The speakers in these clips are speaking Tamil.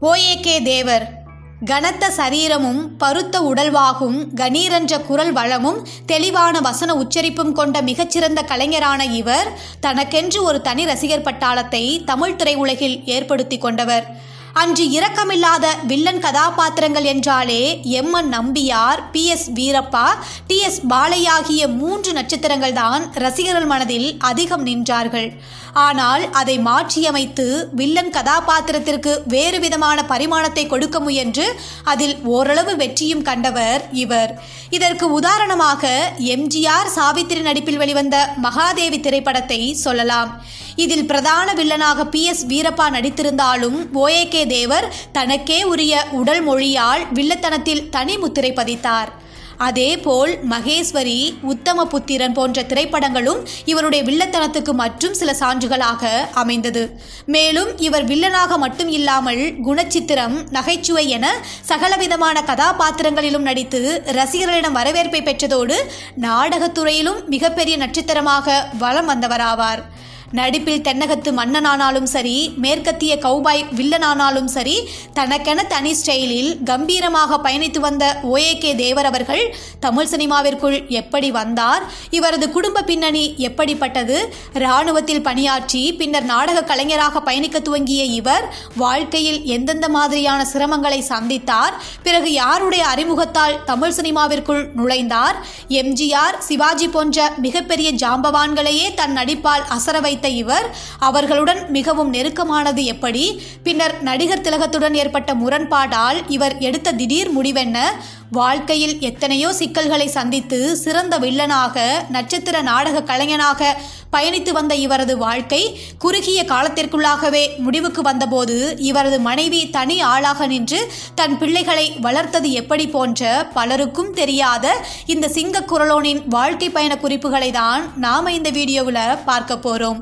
ஓஏகே தேவர் கனத்த சரீரமும் பருத்த உடல்வாகும் கணீரென்ற குரல் வளமும் தெளிவான வசன உச்சரிப்பும் கொண்ட மிகச்சிறந்த கலைஞரான இவர் தனக்கென்று ஒரு தனி ரசிகர் பட்டாளத்தை தமிழ் திரையுலகில் ஏற்படுத்தி கொண்டவர் அன்று இரக்கமில்லாத வில்லன் கதாபாத்திரங்கள் என்றாலே M N Nambiar P S Veerappa T S Balaiah ஆகிய மூன்று நட்சத்திரங்கள் தான் ரசிகர்கள் மனதில் அதிகம் நின்றார்கள் ஆனால் அதை மாற்றியமைத்து வில்லன் கதாபாத்திரத்திற்கு வேறு விதமான பரிமாணத்தை கொடுக்க முயன்று அதில் ஓரளவு வெற்றியும் கண்டவர் இவர் இதற்கு உதாரணமாக எம்ஜிஆர் சாவித்திரி நடிப்பில் வெளிவந்த மகாதேவி திரைப்படத்தை சொல்லலாம் இதில் பிரதான வில்லனாக பி எஸ் வீரப்பா நடித்திருந்தாலும் ஓஏகே தேவர் தனக்கே உரிய உடல் மொழியால் வில்லத்தனத்தில் தனி முத்திரை பதித்தார் அதேபோல் மகேஸ்வரி உத்தம புத்திரன் போன்ற திரைப்படங்களும் இவருடைய வில்லத்தனத்துக்கு மற்றும் சில சான்றுகளாக அமைந்தது மேலும் இவர் வில்லனாக மட்டும் இல்லாமல் குணச்சித்திரம் நகைச்சுவை என சகலவிதமான கதாபாத்திரங்களிலும் நடித்து ரசிகர்களிடம் வரவேற்பை பெற்றதோடு நாடகத்துறையிலும் மிகப்பெரிய நட்சத்திரமாக வலம் வந்தவராவார் நடிப்பில் தென்னகத்து மன்னனானாலும் சரி மேற்கத்திய கௌபாய் வில்லனானாலும் சரி தனக்கென தனி ஸ்டைலில் கம்பீரமாக பயணித்து வந்த ஓஏகே தேவர் அவர்கள் தமிழ் சினிமாவிற்குள் எப்படி வந்தார் இவரது குடும்ப பின்னணி எப்படிப்பட்டது இராணுவத்தில் பணியாற்றி பின்னர் நாடக கலைஞராக பயணிக்க துவங்கிய இவர் வாழ்க்கையில் எந்தெந்த மாதிரியான சிரமங்களை சந்தித்தார் பிறகு யாருடைய அறிமுகத்தால் தமிழ் சினிமாவிற்குள் நுழைந்தார் எம்ஜிஆர் சிவாஜி போன்ற மிகப்பெரிய ஜாம்பவான்களையே தன் நடிப்பால் அசர வைத்த இவர் அவர்களுடன் மிகவும் நெருக்கமானது எப்படி பின்னர் நடிகர் திலகத்துடன் ஏற்பட்ட முரண்பாடால் இவர் எடுத்த திடீர் முடிவென்ன வாழ்க்கையில் எத்தனையோ சிக்கல்களை சந்தித்து சிறந்த வில்லனாக நட்சத்திர நாடக கலைஞனாக பயணித்து வந்த இவரது வாழ்க்கை குறுகிய காலத்திற்குள்ளாகவே முடிவுக்கு வந்தபோது இவரது மனைவி தனி ஆளாக நின்று தன் பிள்ளைகளை வளர்த்தது எப்படி போன்ற பலருக்கும் தெரியாத இந்த சிங்க குரலோனின் வாழ்க்கை பயண குறிப்புகளை தான் நாம இந்த வீடியோவில் பார்க்க போறோம்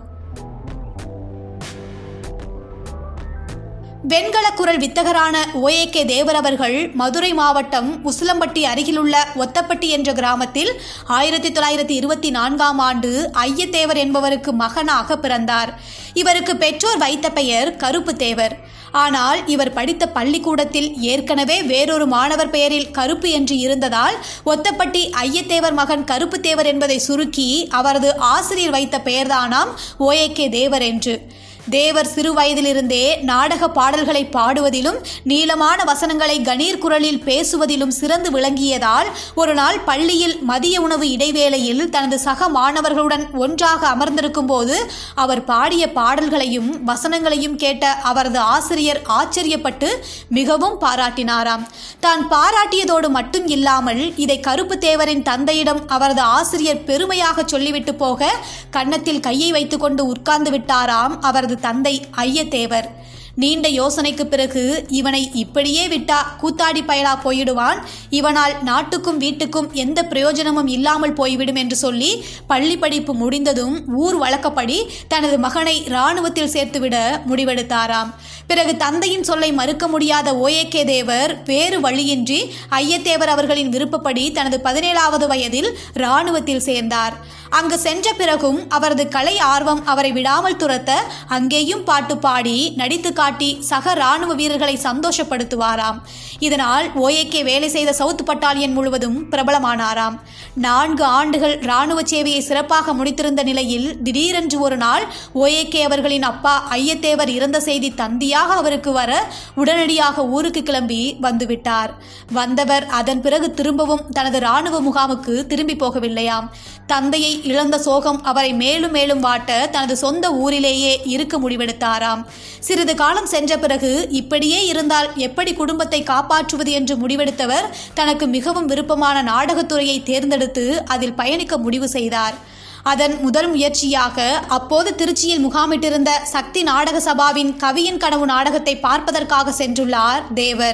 வெண்கல குரல் வித்தகரான ஓஏகே தேவர் அவர்கள் மதுரை மாவட்டம் உசிலம்பட்டி அருகிலுள்ள ஒத்தப்பட்டி என்ற கிராமத்தில் ஆயிரத்தி தொள்ளாயிரத்தி இருபத்தி நான்காம் ஆண்டு ஐயத்தேவர் என்பவருக்கு மகனாக பிறந்தார் இவருக்கு பெற்றோர் வைத்த பெயர் கருப்பு தேவர் ஆனால் இவர் படித்த பள்ளிக்கூடத்தில் ஏற்கனவே வேறொரு மாணவர் பெயரில் கருப்பு என்று இருந்ததால் ஒத்தப்பட்டி ஐயத்தேவர் மகன் கருப்பு தேவர் என்பதை சுருக்கி அவரது ஆசிரியர் வைத்த பெயர்தானாம் ஓஏகே தேவர் என்று தேவர் சிறு வயதிலிருந்தே நாடக பாடல்களை பாடுவதிலும் நீளமான வசனங்களை கணீர் குரலில் பேசுவதிலும் சிறந்து விளங்கியதால் ஒரு நாள் பள்ளியில் மதிய உணவு இடைவேளையில் தனது சக மாணவர்களுடன் ஒன்றாக அமர்ந்திருக்கும் போது அவர் பாடிய பாடல்களையும் வசனங்களையும் கேட்ட அவரது ஆசிரியர் ஆச்சரியப்பட்டு மிகவும் பாராட்டினாராம் தான் பாராட்டியதோடு மட்டும் இல்லாமல் இதை கருப்பு தேவரின் தந்தையிடம் அவரது ஆசிரியர் பெருமையாக சொல்லிவிட்டு போக கன்னத்தில் கையை வைத்துக்கொண்டு உட்கார்ந்து விட்டாராம் அவரது தந்தை ஐயத்தேவர் நீண்ட யோசனைக்கு பிறகு இவனை இப்படியே விட்டா கூத்தாடி பயலா போயிடுவான் இவனால் நாட்டுக்கும் வீட்டுக்கும் எந்த பிரயோஜனமும் இல்லாமல் போய்விடும் என்று சொல்லி பள்ளி படிப்பு முடிந்ததும் ஊர் வழக்கப்படி தனது மகனை இராணுவத்தில் சேர்த்துவிட முடிவெடுத்தாராம் பிறகு தந்தையின் சொல்லை மறுக்க முடியாத ஓஏகே தேவர் வேறு வழியின்றி ஐயத்தேவர் அவர்களின் விருப்பப்படி தனது பதினேழாவது வயதில் இராணுவத்தில் சேர்ந்தார் அங்கு சென்ற பிறகும் அவரது கலை ஆர்வம் அவரை விடாமல் துரத்த அங்கேயும் பாட்டு பாடி நடித்து காட்டி சக ராணுவ வீரர்களை சந்தோஷப்படுத்துவாராம் இதனால் ஓஏகே வேலை செய்த சவுத் பட்டாலியன் முழுவதும் பிரபலமானாராம் நான்கு ஆண்டுகள் ராணுவ சேவையை சிறப்பாக முடித்திருந்த நிலையில் திடீரென்று ஒரு நாள் ஓஏகே அவர்களின் அப்பா ஐயத்தேவர் இறந்த செய்தி தந்தியாக அவருக்கு வர உடனடியாக ஊருக்கு கிளம்பி வந்துவிட்டார் வந்தவர் அதன் பிறகு திரும்பவும் தனது ராணுவ முகாமுக்கு திரும்பி போகவில்லையாம் தந்தையை இழந்த சோகம் அவரை மேலும் மேலும் வாட்ட தனது சொந்த ஊரிலேயே இருக்க முடிவெடுத்தாராம் சிறிது காலம் சென்ற பிறகு இப்படியே இருந்தால் எப்படி குடும்பத்தை காப்பாற்றுவது என்று முடிவெடுத்தவர் தனக்கு மிகவும் விருப்பமான நாடகத்துறையை தேர்ந்தெடுத்து அதில் பயணிக்க முடிவு செய்தார் அதன் முதல் முயற்சியாக அப்போது திருச்சியில் முகாமிட்டிருந்த சக்தி நாடக சபாவின் கவியின் கனவு நாடகத்தை பார்ப்பதற்காக சென்றுள்ளார் தேவர்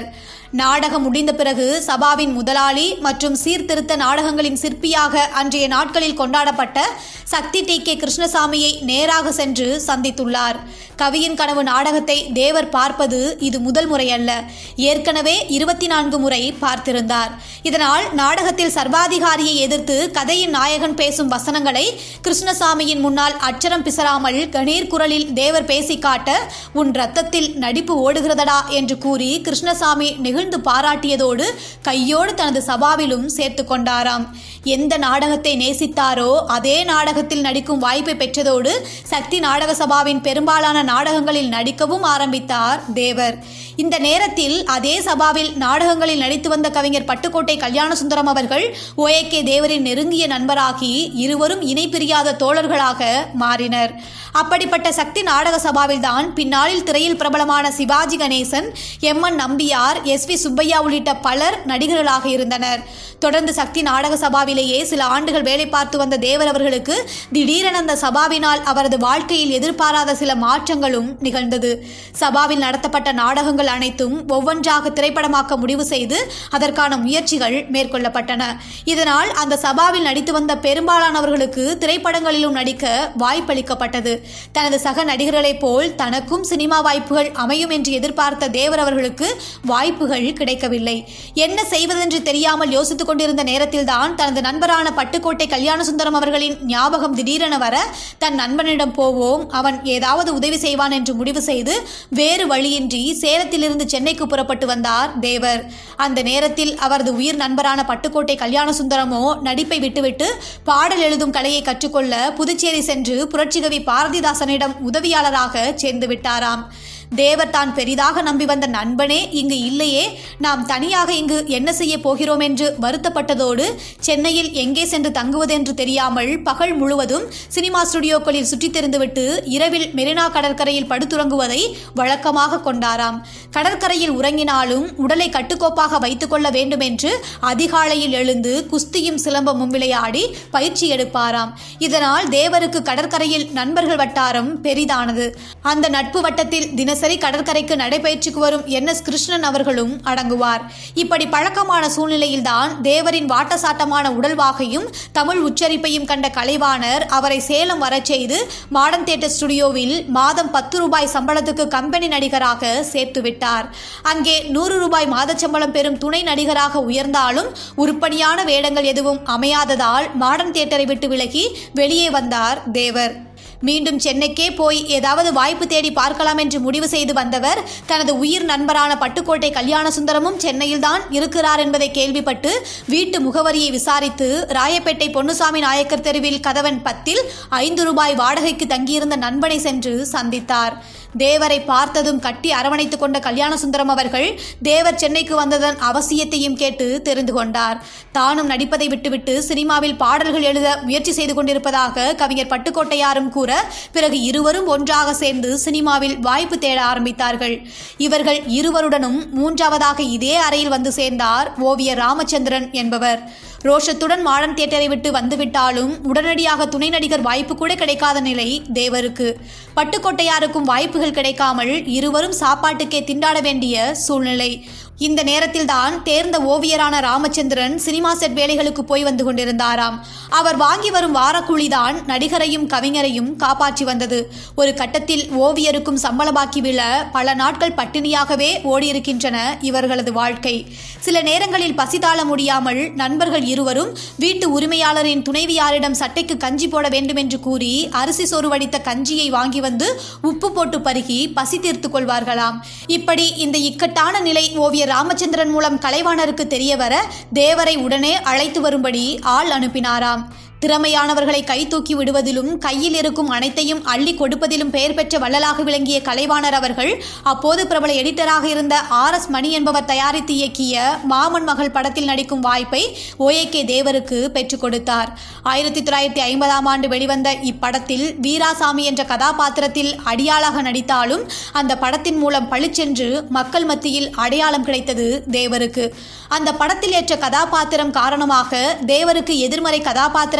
நாடகம் முடிந்த பிறகு சபாவின் முதலாளி மற்றும் சீர்திருத்த நாடகங்களின் சிற்பியாக அன்றைய நாட்களில் கொண்டாடப்பட்ட சக்தி டி கே கிருஷ்ணசாமியை நேராக சென்று சந்தித்துள்ளார் கவியின் கனவு நாடகத்தை தேவர் பார்ப்பது இது முதல் முறை அல்ல ஏற்கனவே இருபத்தி நான்கு முறை பார்த்திருந்தார் இதனால் நாடகத்தில் சர்வாதிகாரியை எதிர்த்து கதையின் நாயகன் பேசும் வசனங்களை கிருஷ்ணசாமியின் முன்னால் அச்சரம் பிசராமல் கணீர் குரலில் தேவர் பேசி காட்ட உன் ரத்தத்தில் நடிப்பு ஓடுகிறதடா என்று கூறி கிருஷ்ணசாமி நெகிழ்ந்து பாராட்டியதோடு கையோடு தனது சபாவிலும் சேர்த்து கொண்டாராம் எந்த நாடகத்தை நேசித்தாரோ அதே நாடகத்தில் நடிக்கும் வாய்ப்பை பெற்றதோடு சக்தி நாடக சபாவின் பெரும்பாலான நாடகங்களில் நடிக்கவும் ஆரம்பித்தார் தேவர் இந்த நேரத்தில் அதே சபாவில் நாடகங்களில் நடித்து வந்த கவிஞர் பட்டுக்கோட்டை கல்யாணசுந்தரம் அவர்கள் ஓஏகே தேவரின் நெருங்கிய நண்பராகி இருவரும் இணை பிரியாத தோழர்களாக மாறினர் அப்படிப்பட்ட சக்தி நாடக சபாவில் தான் பின்னாளில் திரையில் பிரபலமான Sivaji Ganesan M N Nambiar S V Subbaiah உள்ளிட்ட பலர் நடிகர்களாக இருந்தனர் தொடர்ந்து சக்தி நாடக சபாவிலேயே சில ஆண்டுகள் வேலை பார்த்து வந்த தேவர் அவர்களுக்கு திடீரென அந்த சபாவினால் அவரது வாழ்க்கையில் எதிர்பாராத சில மாற்றங்களும் நிகழ்ந்தது சபாவில் நடத்தப்பட்ட நாடகங்கள் அனைத்தும் ஒவ்வொன்றாக திரைப்படமாக்க முடிவு செய்து அதற்கான முயற்சிகள் மேற்கொள்ளப்பட்டன இதனால் அந்த சபாவில் நடித்து வந்த பெரும்பாலானவர்களுக்கு திரைப்படங்களிலும் நடிக்க வாய்ப்பளிக்கப்பட்டது தனது சக நடிகர்களைப் போல் தனக்கும் சினிமா வாய்ப்புகள் அமையும் என்று எதிர்பார்த்த தேவர் அவர்களுக்கு வாய்ப்புகள் கிடைக்கவில்லை என்ன செய்வதென்று தெரியாமல் யோசித்துக் கொண்டிருந்த நேரத்தில்தான் தனது நண்பரான பட்டுக்கோட்டை கல்யாணசுந்தரம் அவர்களின் ஞாபகம் திடீரென வர தன் நண்பனிடம் போவோம் அவன் ஏதாவது உதவி செய்வான் என்று முடிவு செய்து வேறு வழியின்றி சேலத்திலிருந்து சென்னைக்கு புறப்பட்டு வந்தார் தேவர் அந்த நேரத்தில் அவரது உயிர் நண்பரான பட்டுக்கோட்டை கல்யாணசுந்தரமோ நடிப்பை விட்டுவிட்டு பாடல் எழுதும் கலையை கற்றுக்கொள்ள புதுச்சேரி சென்று புரட்சிகவி பாரதிதாசனிடம் உதவியாளராக சேர்ந்து விட்டாராம் தேவர் தான் பெரிதாக நம்பி வந்த நண்பனே இங்கு இல்லையே நாம் தனியாக இங்கு என்ன செய்ய போகிறோம் என்று வருத்தப்பட்டதோடு சென்னையில் எங்கே சென்று தங்குவதென்று தெரியாமல் பகல் முழுவதும் சினிமா ஸ்டுடியோக்களில் சுற்றித் திரிந்துவிட்டு இரவில் மெரினா கடற்கரையில் படுத்துறங்குவதை வழக்கமாக கொண்டாராம் கடற்கரையில் உறங்கினாலும் உடலை கட்டுக்கோப்பாக வைத்துக்கொள்ள வேண்டும் என்று அதிகாலையில் எழுந்து குஸ்தியும் சிலம்பமும் விளையாடி பயிற்சி எடுப்பாராம் இதனால் தேவருக்கு கடற்கரையில் நண்பர்கள் வட்டாரம் பெரிதானது அந்த நட்பு வட்டத்தில் தினசரி கடற்கரைக்கு நடைபயிற்சிக்கு வரும் என் எஸ் கிருஷ்ணன் அவர்களும் அடங்குவார் இப்படி பழக்கமான சூழ்நிலையில்தான் தேவரின் வாட்டசாட்டமான உடல்வாகையும் தமிழ் உச்சரிப்பையும் கண்ட கலைவாணர் அவரை சேலம் வரச் செய்து மாடர்ன் தியேட்டர் ஸ்டுடியோவில் மாதம் பத்து ரூபாய் சம்பளத்துக்கு கம்பெனி நடிகராக சேர்த்து விட்டார் அங்கே நூறு ரூபாய் மாதச் சம்பளம் பெறும் துணை நடிகராக உயர்ந்தாலும் உருப்படியான வேடங்கள் எதுவும் அமையாததால் மாடர்ன் தியேட்டரை விட்டு விலகி வெளியே வந்தார் தேவர் மீண்டும் சென்னைக்கே போய் ஏதாவது வாய்ப்பு தேடி பார்க்கலாம் என்று முடிவு செய்து வந்தவர் தனது உயிர் நண்பரான பட்டுக்கோட்டை கல்யாணசுந்தரமும் சென்னையில்தான் இருக்கிறார் என்பதை கேள்விப்பட்டு வீட்டு முகவரியை விசாரித்து ராயப்பேட்டை பொன்னுசாமி நாயக்கர் தெருவில் கதவன் பத்தில் ஐந்து ரூபாய் வாடகைக்கு தங்கியிருந்த நண்பனை சென்று சந்தித்தார் தேவரை பார்த்ததும் கட்டி அரவணைத்துக் கொண்ட கல்யாணசுந்தரம் அவர்கள் தேவர் சென்னைக்கு வந்ததன் அவசியத்தையும் கேட்டு தெரிந்து கொண்டார் தானும் நடிப்பதை விட்டுவிட்டு சினிமாவில் பாடல்கள் எழுத முயற்சி செய்து கொண்டிருப்பதாக கவிஞர் பட்டுக்கோட்டையாரும் கூற பிறகு இருவரும் ஒன்றாக சேர்ந்து சினிமாவில் வாய்ப்பு தேட ஆரம்பித்தார்கள் இவர்கள் இருவருடனும் மூன்றாவதாக இதே அறையில் வந்து சேர்ந்தார் ஓவியர் ராமச்சந்திரன் என்பவர் ரோஷத்துடன் மாடர்ன் தியேட்டரை விட்டு வந்துவிட்டாலும் உடனடியாக துணை நடிகர் வாய்ப்பு கூட கிடைக்காத நிலை தேவருக்கு பட்டுக்கோட்டையாருக்கும் வாய்ப்புகள் கிடைக்காமல் இருவரும் சாப்பாட்டுக்கே திண்டாட வேண்டிய சூழ்நிலை இந்த நேரத்தில்தான் தேர்ந்த ஓவியரான ராமச்சந்திரன் சினிமா செட் வேலைகளுக்கு போய் வந்து கொண்டிருந்தாராம் அவர் வாங்கி வரும் வாரக்கூலிதான் நடிகரையும் கவிஞரையும் காப்பாற்றி வந்தது ஒரு கட்டத்தில் ஓவியருக்கும் சம்பள பாக்கி விழ பல நாட்கள் பட்டினியாகவே ஓடியிருக்கின்றன இவர்களது வாழ்க்கை சில நேரங்களில் பசி தாழ முடியாமல் நண்பர்கள் இருவரும் வீட்டு உரிமையாளரின் துணைவியாரிடம் சட்டைக்கு கஞ்சி போட வேண்டும் என்று கூறி அரிசி சோறு வடித்த கஞ்சியை வாங்கி வந்து உப்பு போட்டு பருகி பசி தீர்த்து கொள்வார்களாம் இப்படி இந்த இக்கட்டான நிலை ஓவியர் ராமச்சந்திரன் மூலம் கலைவாணருக்கு தெரிய வர தேவரை உடனே அழைத்து வரும்படி ஆள் அனுப்பினாராம் திறமையானவர்களை கை தூக்கி விடுவதிலும் கையில் இருக்கும் அனைத்தையும் அள்ளி கொடுப்பதிலும் பெயர் பெற்ற வள்ளலாக விளங்கிய கலைவாணர் அவர்கள் அப்போது பிரபல எடிட்டராக இருந்த ஆர் எஸ் மணி என்பவர் தயாரித்து இயக்கிய மாமன் மகள் படத்தில் நடிக்கும் வாய்ப்பை ஓஏகே தேவருக்கு பெற்றுக் கொடுத்தார் ஆயிரத்தி தொள்ளாயிரத்தி ஐம்பதாம் ஆண்டு வெளிவந்த இப்படத்தில் வீராசாமி என்ற கதாபாத்திரத்தில் அடியாளாக நடித்தாலும் அந்த படத்தின் மூலம் பளிச்சென்று மக்கள் மத்தியில் அடையாளம் கிடைத்தது தேவருக்கு அந்த படத்தில் ஏற்ற கதாபாத்திரம் காரணமாக தேவருக்கு எதிர்மறை கதாபாத்திரங்கள்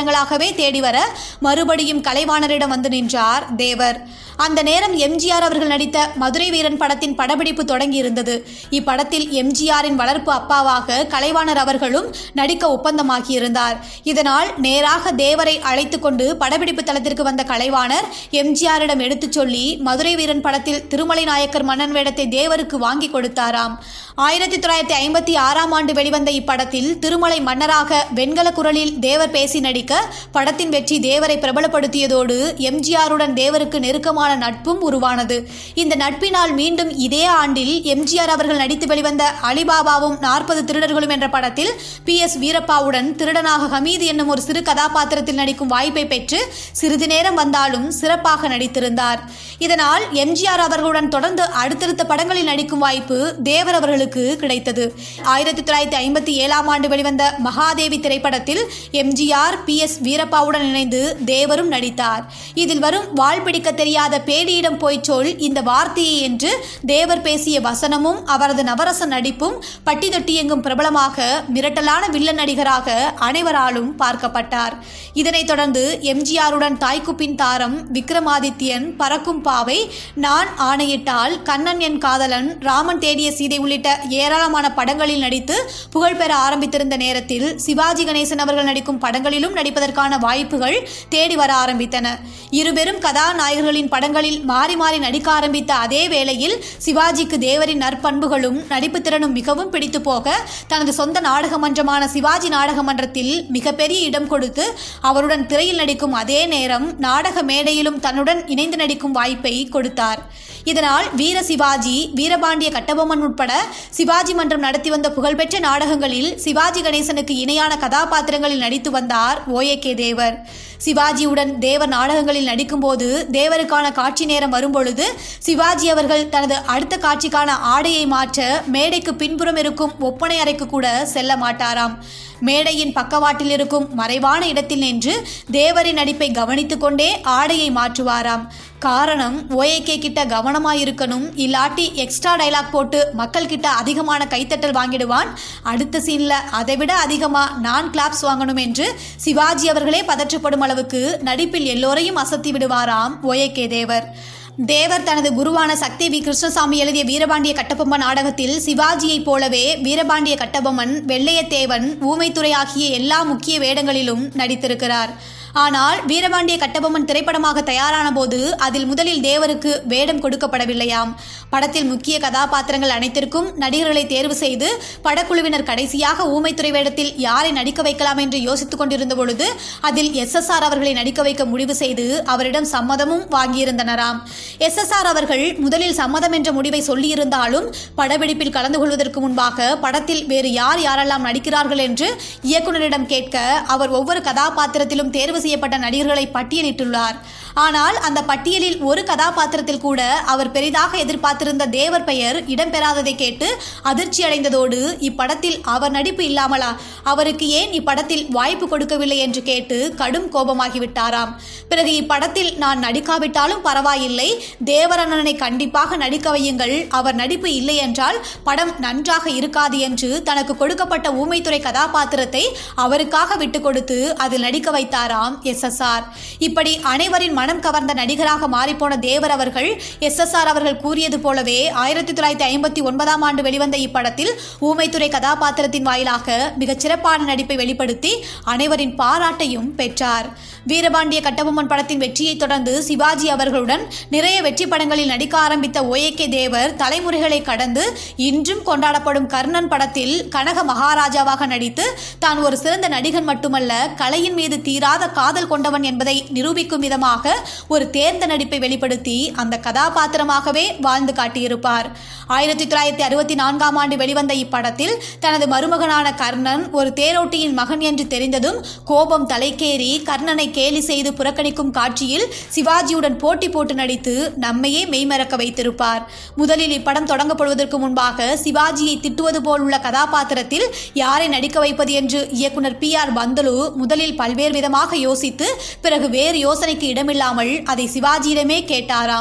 வருடங்களாகவே தேடி வர மறுபடியும் கலைவாணரிடம் வந்து நின்றார் தேவர் அந்த நேரம் எம்ஜிஆர் அவர்கள் நடித்த மதுரை வீரன் படத்தின் படப்பிடிப்பு தொடங்கி இருந்தது இப்படத்தில் எம்ஜிஆரின் வளர்ப்பு அப்பாவாக கலைவாணர் அவர்களும் நடிக்க ஒப்பந்தமாகியிருந்தார் இதனால் நேராக தேவரை அழைத்து கொண்டு படப்பிடிப்பு தளத்திற்கு வந்த கலைவாணர் எம்ஜிஆரிடம் எடுத்துச் சொல்லி மதுரை வீரன் படத்தில் திருமலை நாயக்கர் மன்னன் வேடத்தை தேவருக்கு வாங்கி கொடுத்தாராம் ஆயிரத்தி தொள்ளாயிரத்தி ஐம்பத்தி ஆறாம் ஆண்டு வெளிவந்த இப்படத்தில் திருமலை மன்னராக வெண்கல குரலில் தேவர் பேசி நடிக்க படத்தின் வெற்றி தேவரை பிரபலப்படுத்தியதோடு எம்ஜிஆருடன் தேவருக்கு நெருக்கமான நட்பும் உருவானது இந்த நட்பினால் மீண்டும் இதே ஆண்டில் எம்ஜிஆர் அவர்கள் நடித்து வெளிவந்த அலிபாபாவும் நாற்பது திருடர்களும் என்ற படத்தில் பி எஸ் வீரப்பாவுடன் திருடனாக ஹமீது என்னும் ஒரு சிறு கதாபாத்திரத்தில் நடிக்கும் வாய்ப்பை பெற்று சிறிது நேரம் வந்தாலும் சிறப்பாக நடித்திருந்தார் இதனால் எம்ஜிஆர் அவர்களுடன் தொடர்ந்து அடுத்தடுத்த படங்களில் நடிக்கும் வாய்ப்பு தேவர் அவர்களுக்கு கிடைத்தது ஆயிரத்தி தொள்ளாயிரத்தி ஐம்பத்தி ஏழாம் ஆண்டு வெளிவந்த மகாதேவி திரைப்படத்தில் எம்ஜிஆர் பி எஸ் வீரப்பாவுடன் இணைந்து தேவரும் நடித்தார் இதில் வரும் வாள் பிடிக்க தெரியாத பேடியிடம் போய் சொல் இந்த வார்த்தையை என்று தேவர் பேசிய வசனமும் அவரது நவரச நடிப்பும் பட்டி தொட்டி எங்கும் பிரபலமாக மிரட்டலான வில்லன் நடிகராக அனைவராலும் பார்க்கப்பட்டார் இதனைத் தொடர்ந்து எம்ஜிஆருடன் தாய்க்குப்பின் தாரம் விக்ரமாதித்யன் பறக்கும் பாவை நான் ஆணையிட்டால் கண்ணன் என் காதலன் ராமன் தேடிய சீதை உள்ளிட்ட ஏராளமான படங்களில் நடித்து புகழ்பெற ஆரம்பித்திருந்த நேரத்தில் சிவாஜி கணேசன் அவர்கள் நடிக்கும் படங்களிலும் நடிப்பதற்கான வாய்ப்புகள் தேடி வர ஆரம்பித்தன இருபெரும் கதாநாயகர்களின் படங்களில் மாறி மாறி நடிக்க ஆரம்பித்த அதே வேளையில் சிவாஜிக்கு தேவரின் நற்பண்புகளும் நடிப்பு திறனும் மிகவும் பிடித்து போக தனது சொந்த நாடக மன்றமான சிவாஜி நாடக மன்றத்தில் மிகப்பெரிய இடம் கொடுத்து அவருடன் திரையில் நடிக்கும் அதே நேரம் நாடக மேடையிலும் தன்னுடன் இணைந்து நடிக்கும் வாய்ப்பை கொடுத்தார் இதனால் வீர சிவாஜி வீரபாண்டிய கட்டபொம்மன் உட்பட சிவாஜி மன்றம் நடத்தி வந்த புகழ்பெற்ற நாடகங்களில் சிவாஜி கணேசனுக்கு இணையான கதாபாத்திரங்களில் நடித்து வந்தார் ஓஏகே தேவர் சிவாஜியுடன் தேவர் நாடகங்களில் நடிக்கும்போது தேவருக்கான காட்சி நேரம் வரும்பொழுது சிவாஜி அவர்கள் தனது அடுத்த காட்சிக்கான ஆடையை மாற்ற மேடைக்கு பின்புறம் இருக்கும் ஒப்பனை அறைக்கு கூட செல்ல மாட்டாராம் மேடையின் பக்கவாட்டில் இருக்கும் மறைவான இடத்தில் நின்று தேவரின் நடிப்பை கவனித்துக் கொண்டே ஆடையை மாற்றுவாராம் காரணம் ஓஏகே கிட்ட கவனமாயிருக்கணும் இல்லாட்டி எக்ஸ்ட்ரா டைலாக் போட்டு மக்கள் கிட்ட அதிகமான கைத்தட்டல் வாங்கிடுவான் அடுத்த சீன்ல அதை விட அதிகமா நான் கிளாப்ஸ் வாங்கணும் என்று சிவாஜி அவர்களே பதற்றப்படும் அளவுக்கு நடிப்பில் எல்லோரையும் அசத்தி விடுவாராம் ஓஏகே தேவர் தேவர் தனது குருவான சக்தி வி கிருஷ்ணசாமி எழுதிய வீரபாண்டிய கட்டபொம்மன் நாடகத்தில் சிவாஜியைப் போலவே வீரபாண்டிய கட்டபொம்மன் வெள்ளையத்தேவன் ஊமைத்துறை ஆகிய எல்லா முக்கிய வேடங்களிலும் நடித்திருக்கிறார் ஆனால் வீரபாண்டிய கட்டபொம்மன் திரைப்படமாக தயாரான போது அதில் முதலில் தேவருக்கு வேடம் கொடுக்கப்படவில்லையாம் படத்தில் முக்கிய கதாபாத்திரங்கள் அனைத்திற்கும் நடிகர்களை தேர்வு செய்து படக்குழுவினர் கடைசியாக ஊமைத்துறை வேடத்தில் யாரை நடிக்க வைக்கலாம் என்று யோசித்துக் கொண்டிருந்த பொழுது அதில் எஸ்எஸ்ஆர் அவர்களை நடிக்க வைக்க முடிவு செய்து அவரிடம் சம்மதமும் வாங்கியிருந்தனராம் எஸ்எஸ்ஆர் அவர்கள் முதலில் சம்மதம் என்ற முடிவை சொல்லியிருந்தாலும் படப்பிடிப்பில் கலந்து கொள்வதற்கு முன்பாக படத்தில் வேறு யார் யாரெல்லாம் நடிக்கிறார்கள் என்று இயக்குனரிடம் கேட்க அவர் ஒவ்வொரு கதாபாத்திரத்திலும் தேர்வு செய்யப்பட்ட நடிகர்களை பட்டியலிட்டுள்ளார் ஆனால் அந்த பட்டியலில் ஒரு கதாபாத்திரத்தில் கூட அவர் பெரிதாக எதிர்பார்த்திருந்த தேவர் பெயர் இடம்பெறாததை கேட்டு அதிர்ச்சி அடைந்ததோடு இப்படத்தில் அவர் நடிப்பு இல்லாமலா அவருக்கு ஏன் இப்படத்தில் வாய்ப்பு கொடுக்கவில்லை என்று கேட்டு கடும் கோபமாகிவிட்டாராம் பிறகு இப்படத்தில் நான் நடிக்காவிட்டாலும் பரவாயில்லை தேவரண்ணனை கண்டிப்பாக நடிக்க வையுங்கள் அவர் நடிப்பு இல்லை என்றால் படம் நன்றாக இருக்காது என்று தனக்கு கொடுக்கப்பட்ட ஊமைத்துறை கதாபாத்திரத்தை அவருக்காக விட்டு கொடுத்து அதில் நடிக்க வைத்தாராம் எஸ் எஸ் ஆர் இப்படி அனைவரின் மனம் கவர்ந்த நடிகராக மாறிப்போன தேவர் அவர்கள் எஸ் எஸ் ஆர் அவர்கள் கூறியது போலவே ஆயிரத்தி தொள்ளாயிரத்தி ஐம்பத்தி ஒன்பதாம் ஆண்டு வெளிவந்த இப்படத்தில் ஊமைத்துறை கதாபாத்திரத்தின் வாயிலாக மிகச் சிறப்பான நடிப்பை வெளிப்படுத்தி அனைவரின் பாராட்டையும் பெற்றார் வீரபாண்டிய கட்டபொம்மன் படத்தின் வெற்றியை தொடர்ந்து சிவாஜி அவர்களுடன் நிறைய வெற்றி படங்களில் நடிக்க ஆரம்பித்த ஓஏகே தேவர் தலைமுறைகளை கடந்து இன்றும் கொண்டாடப்படும் கர்ணன் படத்தில் கனக மகாராஜாவாக நடித்து தான் ஒரு சிறந்த நடிகன் மட்டுமல்ல கலையின் மீது தீராத காதல் கொண்டவன் என்பதை நிரூபிக்கும் விதமாக ஒரு தேர்ந்த நடிப்பை வெளிப்படுத்தி அந்த கதாபாத்திரமாகவே வாழ்ந்து காட்டியிருப்பார் ஆயிரத்தி தொள்ளாயிரத்தி அறுபத்தி நான்காம் ஆண்டு வெளிவந்த இப்படத்தில் தனது மருமகனான கர்ணன் ஒரு தேரோட்டியின் மகன் என்று தெரிந்ததும் கோபம் தலைக்கேறி கர்ணனை கேலி செய்து புறக்கணிக்கும் காட்சியில் சிவாஜியுடன் போட்டி போட்டு நடித்து நம்மையே மெய்மறக்க வைத்திருப்பார் முதலில் இப்படம் தொடங்கப்படுவதற்கு முன்பாக சிவாஜியை திட்டுவது போல் உள்ள கதாபாத்திரத்தில் யாரை நடிக்க வைப்பது என்று இயக்குனர் பி ஆர் பந்தலு முதலில் பல்வேறு விதமாக யோசித்து பிறகு வேறு யோசனைக்கு இடமில்லாமல் அதை சிவாஜியிடமே கேட்டாராம்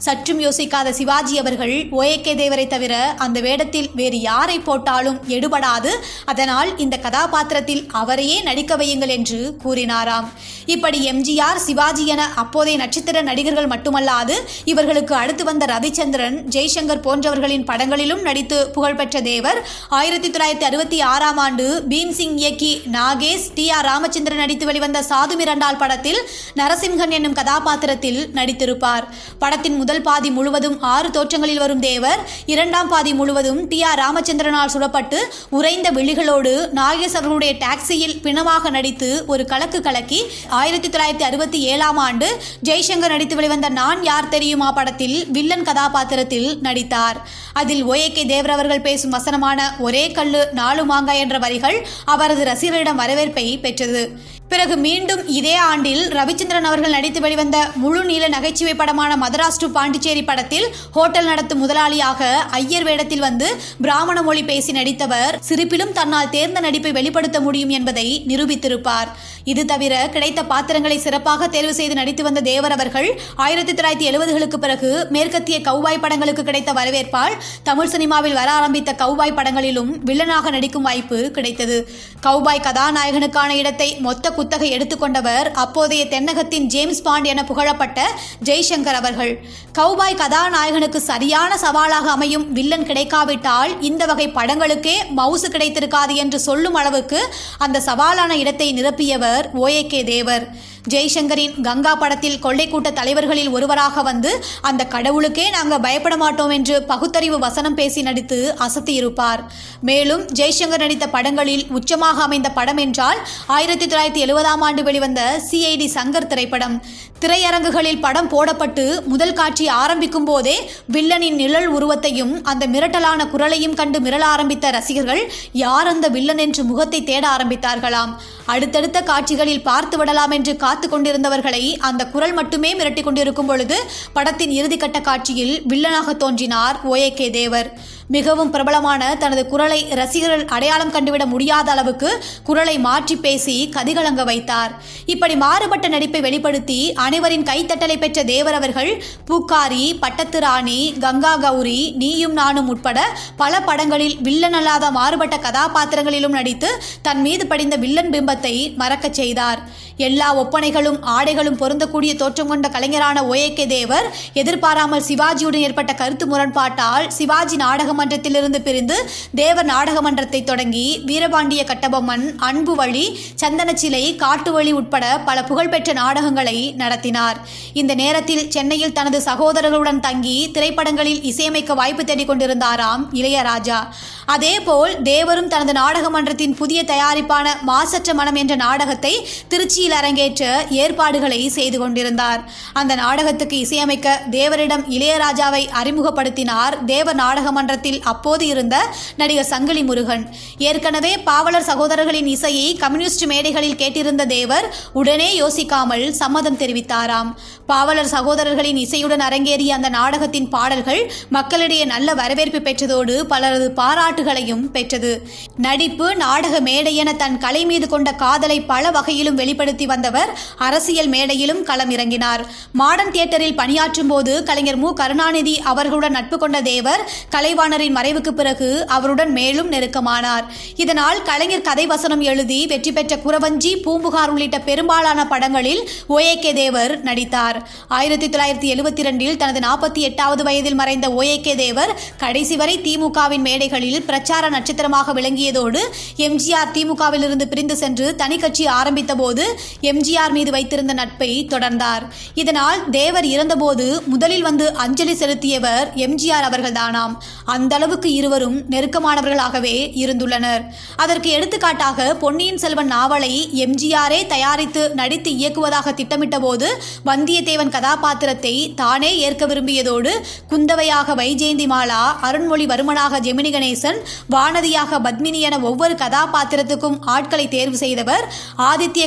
சற்றும் யோசிக்காத சிவாஜி அவர்கள் ஓஏகே தேவரை தவிர அந்த வேடத்தில் வேறு யாரை போட்டாலும் எடுபடாது அதனால் இந்த கதாபாத்திரத்தில் அவரையே நடிக்க வையுங்கள் என்று கூறினாராம் இப்படி எம்ஜிஆர் சிவாஜி என அப்போதைய நட்சத்திர நடிகர்கள் மட்டுமல்லாது இவர்களுக்கு அடுத்து வந்த ரவிச்சந்திரன் ஜெய்சங்கர் போன்றவர்களின் படங்களிலும் நடித்து புகழ்பெற்ற தேவர் ஆயிரத்தி தொள்ளாயிரத்தி அறுபத்தி ஆறாம் ஆண்டு பீம்சிங் இயக்கி நாகேஷ் டி ஆர் ராமச்சந்திரன் நடித்து வெளிவந்த சாது மிரண்டால் படத்தில் நரசிம்ஹன் என்னும் கதாபாத்திரத்தில் நடித்திருப்பார் படத்தின் முதல் பாதி முழுவதும் ஆறு தோற்றங்களில் வரும் தேவர் இரண்டாம் பாதி முழுவதும் டி ஆர் ராமச்சந்திரனால் சுடப்பட்டு உறைந்த விழிகளோடு நாகேஷ் அவர்களுடைய டாக்ஸியில் பிணமாக நடித்து ஒரு கலக்கு கலக்கி ஆயிரத்தி தொள்ளாயிரத்தி அறுபத்தி ஏழாம் ஆண்டு ஜெய்சங்கர் நடித்து வெளிவந்த நான் யார் தெரியுமா படத்தில் வில்லன் கதாபாத்திரத்தில் நடித்தார் அதில் ஓஏகே தேவர் அவர்கள் பேசும் வசனமான ஒரே கல்லு நாலு மாங்காய் என்ற வரிகள் அவரது ரசிகர்களிடம் வரவேற்பை பெற்றது பிறகு மீண்டும் இதே ஆண்டில் ரவிச்சந்திரன் அவர்கள் நடித்து வெளிவந்த முழு நீள நகைச்சுவை படமான மதராஸ் டு பாண்டிச்சேரி படத்தில் ஹோட்டல் நடத்தும் முதலாளியாக ஐயர் வேடத்தில் வந்து பிராமண மொழி பேசி நடித்தவர் சிரிப்பிலும் தன்னால் தேர்ந்த நடிப்பை வெளிப்படுத்த முடியும் என்பதை நிரூபித்திருப்பார் இது தவிர கிடைத்த பாத்திரங்களை சிறப்பாக தேர்வு செய்து நடித்து வந்த தேவர் அவர்கள் ஆயிரத்தி தொள்ளாயிரத்தி எழுபதுகளுக்கு பிறகு மேற்கத்திய கௌபாய் படங்களுக்கு கிடைத்த வரவேற்பால் தமிழ் சினிமாவில் வர ஆரம்பித்த கௌபாய் படங்களிலும் வில்லனாக நடிக்கும் வாய்ப்பு கிடைத்தது கௌபாய் கதாநாயகனுக்கான இடத்தை மொத்த குத்தகை எடுத்துக்கொண்டவர் அப்போதைய தென்னகத்தின் ஜேம்ஸ் பாண்ட் என புகழப்பட்ட ஜெய்சங்கர் அவர்கள் கௌபாய் கதாநாயகனுக்கு சரியான சவாலாக அமையும் வில்லன் கிடைக்காவிட்டால் இந்த வகை படங்களுக்கே மவுசு கிடைத்திருக்காது என்று சொல்லும் அளவுக்கு அந்த சவாலான இடத்தை நிரப்பியவர் ஓஏகே தேவர் ஜெய்சங்கரின் கங்கா படத்தில் கொள்ளை கூட்ட தலைவர்களில் ஒருவராக வந்து அந்த கடவுளுக்கே நாங்கள் பயப்பட மாட்டோம் என்று பகுத்தறிவு வசனம் பேசி நடித்து அசத்தியிருப்பார் மேலும் ஜெய்சங்கர் நடித்த படங்களில் உச்சமாக அமைந்த படம் என்றால் ஆயிரத்தி தொள்ளாயிரத்தி எழுபதாம் ஆண்டு வெளிவந்த சிஐடி சங்கர் திரைப்படம் திரையரங்குகளில் படம் போடப்பட்டு முதல் காட்சி ஆரம்பிக்கும் போதே வில்லனின் நிழல் உருவத்தையும் அந்த மிரட்டலான குரலையும் கண்டு மிரள ஆரம்பித்த ரசிகர்கள் யார் அந்த வில்லன் என்று முகத்தை தேட ஆரம்பித்தார்களாம் அடுத்தடுத்த காட்சிகளில் பார்த்து விடலாம் என்று காத்து கொண்டிருந்தவர்களை அந்த குரல் மட்டுமே மிரட்டி கொண்டிருக்கும் பொழுது படத்தின் இறுதிக்கட்ட காட்சியில் வில்லனாக தோன்றினார் ஓஏகே தேவர் மிகவும் பிரபலமான தனது குரலை ரசிகர்கள் அடையாளம் கண்டுவிட முடியாத அளவுக்கு குரலை மாற்றி பேசி கதிகலங்க வைத்தார் இப்படி மாறுபட்ட நடிப்பை வெளிப்படுத்தி அனைவரின் கைத்தட்டலை பெற்ற தேவர் அவர்கள் பூக்காரி பட்டத்து ராணி கங்கா கௌரி நீயும் நானும் உட்பட பல படங்களில் வில்லன் அல்லாத மாறுபட்ட கதாபாத்திரங்களிலும் நடித்து தன் மீது படிந்த வில்லன் பிம்பத்தை மறக்கச் செய்தார் எல்லா ஒப்பனைகளும் ஆடைகளும் பொருந்தக்கூடிய தோற்றம் கொண்ட கலைஞரான ஓஏகே தேவர் எதிர்பாராமல் சிவாஜியுடன் ஏற்பட்ட கருத்து முரண்பாட்டால் சிவாஜி நாடக மன்றத்திலிருந்து பிரிந்து தேவர் நாடக மன்றத்தை தொடங்கி வீரபாண்டிய கட்டபொம்மன் அன்பு வழி சந்தனச்சிலை காட்டுவழி உட்பட பல புகழ்பெற்ற நாடகங்களை நடத்தினார் இந்த நேரத்தில் சென்னையில் தனது சகோதரர்களுடன் தங்கி திரைப்படங்களில் இசையமைக்க வாய்ப்பு தேடிக் கொண்டிருந்தாராம் இளையராஜா அதேபோல் தேவரும் தனது நாடக மன்றத்தின் புதிய தயாரிப்பான மாசற்ற மனம் என்ற நாடகத்தை திருச்சியில் அரங்கேற்ற ஏற்பாடுகளை செய்து கொண்டிருந்தார் அந்த நாடகத்துக்கு இசையமைக்க தேவரிடம் இளையராஜாவை அறிமுகப்படுத்தினார் தேவர் நாடக மன்றத்தில் அப்போது இருந்த நடிகர் சங்கிலி முருகன் ஏற்கனவே பாவலர் சகோதரர்களின் இசையை கம்யூனிஸ்ட் மேடைகளில் கேட்டிருந்த தேவர் உடனே யோசிக்காமல் சம்மதம் தெரிவித்தாராம் பாவலர் சகோதரர்களின் இசையுடன் அரங்கேறிய அந்த நாடகத்தின் பாடல்கள் மக்களிடையே நல்ல வரவேற்பு பெற்றதோடு பலரது பாராட்டுகளையும் பெற்றது நடிப்பு நாடக மேடை என தன் கலை மீது கொண்ட காதலை பல வகையிலும் வெளிப்படுத்தி வந்தவர் அரசியல் மேடையிலும் களம் இறங்கினார் மாடர்ன் தியேட்டரில் பணியாற்றும் போது கலைஞர் மு கருணாநிதி அவர்களுடன் நட்பு கொண்ட தேவர் கலைவாணரின் மறைவுக்கு பிறகு அவருடன் மேலும் நெருக்கமானார் இதனால் கலைஞர் கதை வசனம் எழுதி வெற்றி பெற்ற குறவஞ்சி பூம்புகார் உள்ளிட்ட பெரும்பாலான படங்களில் ஓஏகே தேவர் நடித்தார் ஆயிரத்தி தொள்ளாயிரத்தி எழுபத்தி இரண்டில் தனது நாற்பத்தி எட்டாவது வயதில் மறைந்த ஓஏகே தேவர் கடைசி வரை திமுகவின் மேடைகளில் பிரச்சார நட்சத்திரமாக விளங்கியதோடு எம்ஜிஆர் திமுகவிலிருந்து பிரிந்து சென்று தனி கட்சி ஆரம்பித்த போது எம்ஜிஆர் மீது வைத்திருந்த நட்பை தொடர்ந்தார் இதனால் தேவர் இறந்தபோது முதலில் வந்து அஞ்சலி செலுத்தியவர் எம்ஜிஆர் அவர்கள்தானாம் அந்த அளவுக்கு இருவரும் நெருக்கமானவர்களாகவே இருந்துள்ளனர் அதற்கு எடுத்துக்காட்டாக பொன்னியின் செல்வன் நாவலை எம்ஜிஆரே தயாரித்து நடித்து இயக்குவதாக திட்டமிட்ட போது வந்தியத்தேவன் கதாபாத்திரத்தை தானே ஏற்க விரும்பியதோடு குந்தவையாக வைஜெயந்தி மாலா அருண்மொழி வருமனாக ஜெமினி கணேசன் வானதியாக பத்மினி என ஒவ்வொரு கதாபாத்திரத்துக்கும் ஆட்களை தேர்வு செய்தவர் ஆதித்ய கரிகாலன்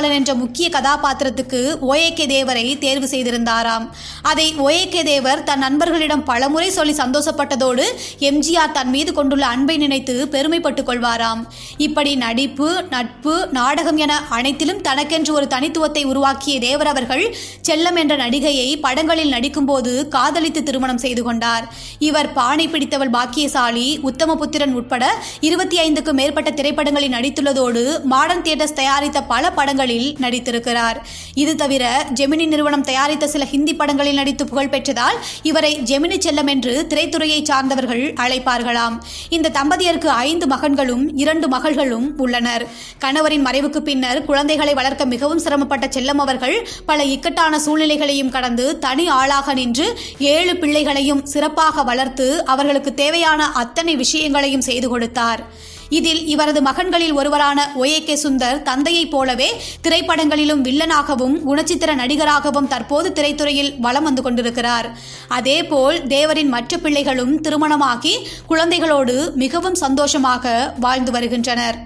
காவலன் என்ற முக்கிய கதாபாத்திரத்துக்கு ஓஏகே தேவரை தேர்வு செய்திருந்தாராம் அதை ஓஏகே தேவர் தன் நண்பர்களிடம் பலமுறை சொல்லி சந்தோஷப்பட்டதோடு எம்ஜிஆர் தன் மீது கொண்டுள்ள அன்பை நினைத்து பெருமைப்பட்டுக் கொள்வாராம் இப்படி நடிப்பு நட்பு நாடகம் என அனைத்திலும் தனக்கென்று ஒரு தனித்துவத்தை உருவாக்கிய தேவர் அவர்கள் செல்லம் என்ற நடிகையை படங்களில் நடிக்கும்போது காதலித்து திருமணம் செய்து கொண்டார் இவர் பானை பிடித்தவள் பாக்கியசாலி உத்தமபுத்திரன் உட்பட இருபத்தி ஐந்துக்கும் மேற்பட்ட திரைப்படங்களில் நடித்துள்ளதோடு மாடர்ன் தியேட்டர்ஸ் தயாரித்த பல படங்களில் நடித்திருக்கிறார் இது தவிர ஜெமினி நிறுவனம் தயாரித்த சில ஹிந்தி படங்களில் நடித்து புகழ் பெற்றதால் இவரை ஜெமினி செல்லம் என்று திரைத்துறையை சார்ந்தவர்கள் அழைப்பார்களாம் இந்த தம்பதியருக்கு ஐந்து மகன்களும் இரண்டு மகள்களும் உள்ளனர் கணவரின் மறைவுக்கு பின்னர் குழந்தைகளை வளர்க்க மிகவும் சிரமப்பட்ட செல்லம் அவர்கள் பல இக்கட்டான சூழ்நிலைகளையும் கடந்து தனி ஆளாக நின்று ஏழு பிள்ளைகளையும் சிறப்பாக வளர்த்து அவர்களுக்கு தேவையான அத்தனை விஷயங்களையும் செய்து கொடுத்தார் இதில் இவரது மகன்களில் ஒருவரான ஒஏகே சுந்தர் தந்தையைப் போலவே திரைப்படங்களிலும் வில்லனாகவும் குணச்சித்திர நடிகராகவும் தற்போது திரைத்துறையில் வலம் வந்து கொண்டிருக்கிறார் அதேபோல் தேவரின் மற்ற பிள்ளைகளும் திருமணமாகி குழந்தைகளோடு மிகவும் சந்தோஷமாக வாழ்ந்து வருகின்றனர்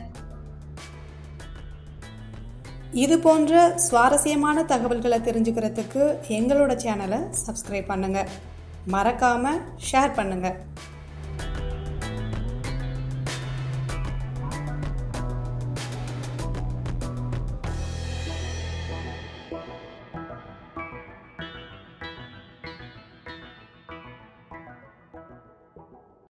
இது போன்ற சுவாரஸ்யமான தகவல்களை தெரிஞ்சுக்கிறதுக்கு எங்களோட சேனலை சப்ஸ்கிரைப் பண்ணுங்கள் மறக்காமல் ஷேர் பண்ணுங்கள்